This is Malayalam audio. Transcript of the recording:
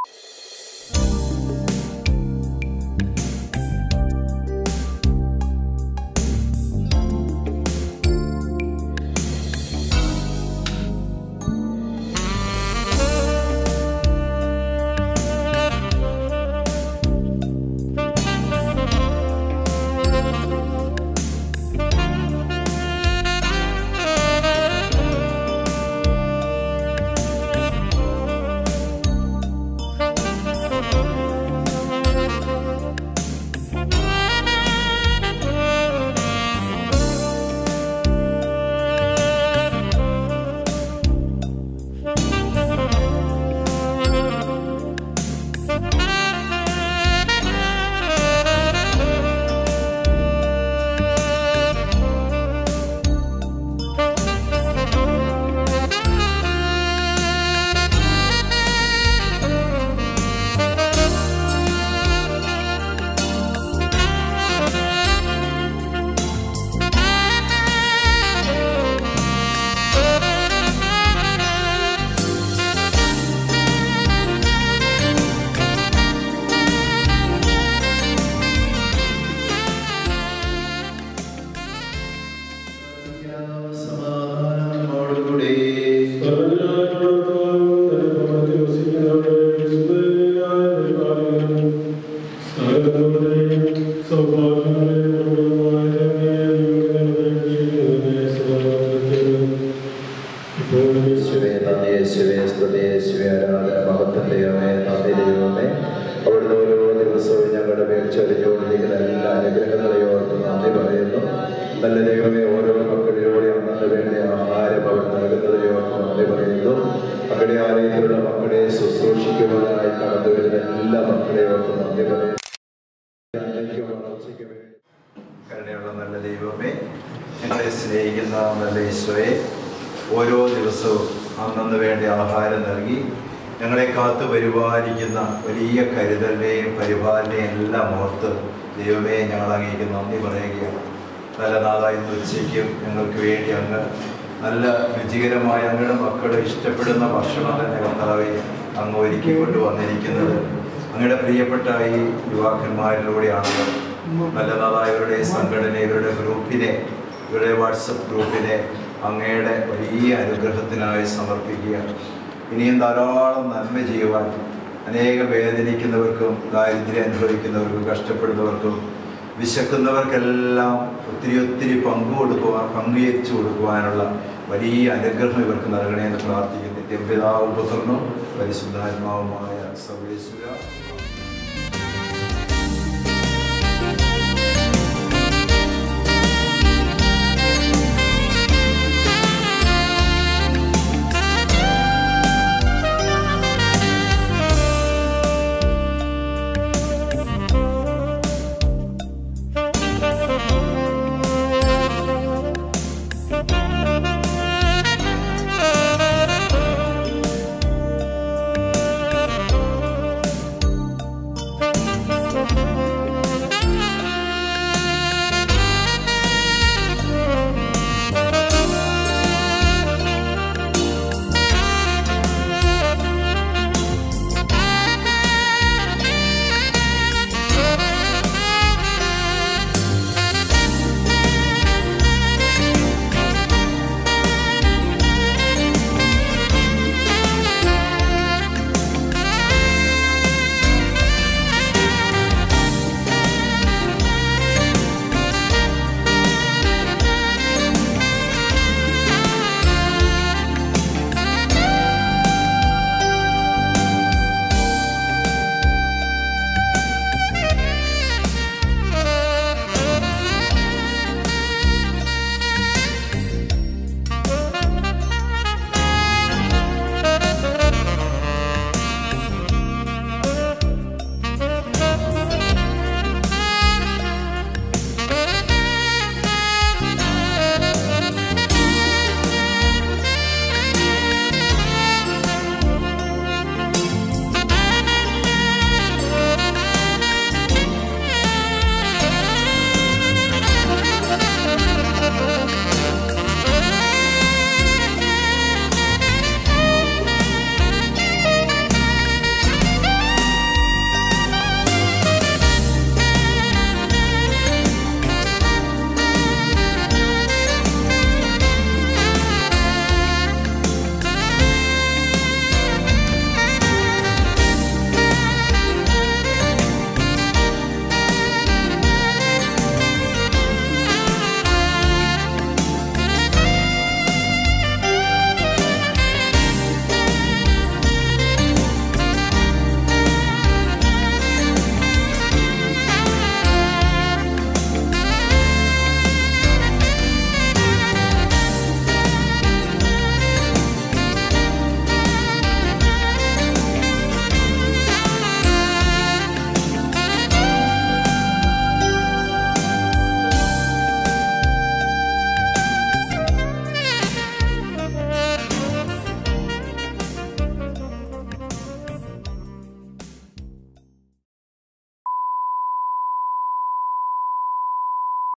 സമാധാനത്തോടുകൂടി യേശുവേ നന്ദി യേശുവേ സ്തുതി യേശുവേ ആരാധന മഹത്വം ദൈവമേ നന്ദി ദൈവമേ അവിടുന്ന് ഓരോ ദിവസവും ഞങ്ങളുടെ മേൽ ചൊരിഞ്ഞുകൊണ്ടിരിക്കുന്ന എല്ലാ അനുഗ്രഹങ്ങളെയും ഓർത്ത് നന്ദി പറയുന്നു നല്ല ദൈവമേ ഓരോ മക്കളിലൂടെ അന്നത്തെ വേണ്ടി ആഹാരം അവർ നൽകുന്നതിനെ ഓർത്ത് നന്ദി പറയുന്നു മക്കളുടെ ആലയത്തിലുള്ള മക്കളെ ശുശ്രൂഷിക്കുവാനായി കടന്നു വരുന്ന എല്ലാ മക്കളെയും ഓർത്ത് നന്ദി പറയുന്നു നന്ദിക്കും വളർച്ചയ്ക്കും വേണ്ടി കരുണയുള്ള നല്ല ദൈവമേ ഞങ്ങളെ സ്നേഹിക്കുന്ന നല്ല ഈശോയെ ഓരോ ദിവസവും അന്നന്ന് വേണ്ടി ആഹാരം നൽകി ഞങ്ങളെ കാത്തു പരിപാലിക്കുന്ന വലിയ കരുതലിനെയും പരിപാലനയും എല്ലാം ഓർത്ത് ദൈവമേ ഞങ്ങൾ അങ്ങേക്ക് നന്ദി പറയുകയാണ് നല്ല നാളായി ഇന്ന് ഉച്ചയ്ക്കും ഞങ്ങൾക്ക് വേണ്ടി അങ്ങ് നല്ല രുചികരമായ അങ്ങയുടെ മക്കൾ ഇഷ്ടപ്പെടുന്ന ഭക്ഷണം തന്നെ കർത്താവെ അങ്ങ് ഒരുക്കി കൊണ്ടുവന്നിരിക്കുന്നത് അങ്ങയുടെ പ്രിയപ്പെട്ട ഈ യുവാക്കന്മാരിലൂടെയാണല്ലോ നല്ല നാളായ ഇവരുടെ സംഘടന ഇവരുടെ ഗ്രൂപ്പിനെ ഇവരുടെ വാട്സപ്പ് ഗ്രൂപ്പിനെ അങ്ങയുടെ വലിയ അനുഗ്രഹത്തിനായി സമർപ്പിക്കുക ഇനിയും ധാരാളം നന്മ ചെയ്യുവാൻ അനേകം വേദനിക്കുന്നവർക്കും ദാരിദ്ര്യം അനുഭവിക്കുന്നവർക്കും കഷ്ടപ്പെടുന്നവർക്കും വിശക്കുന്നവർക്കെല്ലാം ഒത്തിരി ഒത്തിരി പങ്കു കൊടുക്കുവാൻ പങ്കുവെച്ചു കൊടുക്കുവാനുള്ള വലിയ അനുഗ്രഹം ഇവർക്ക് നൽകണേ എന്ന് പ്രാർത്ഥിക്കുന്നു നിത്യപിതാവ് പുത്രനും പരിശുദ്ധാത്മാവുമായ സർവേശ്വര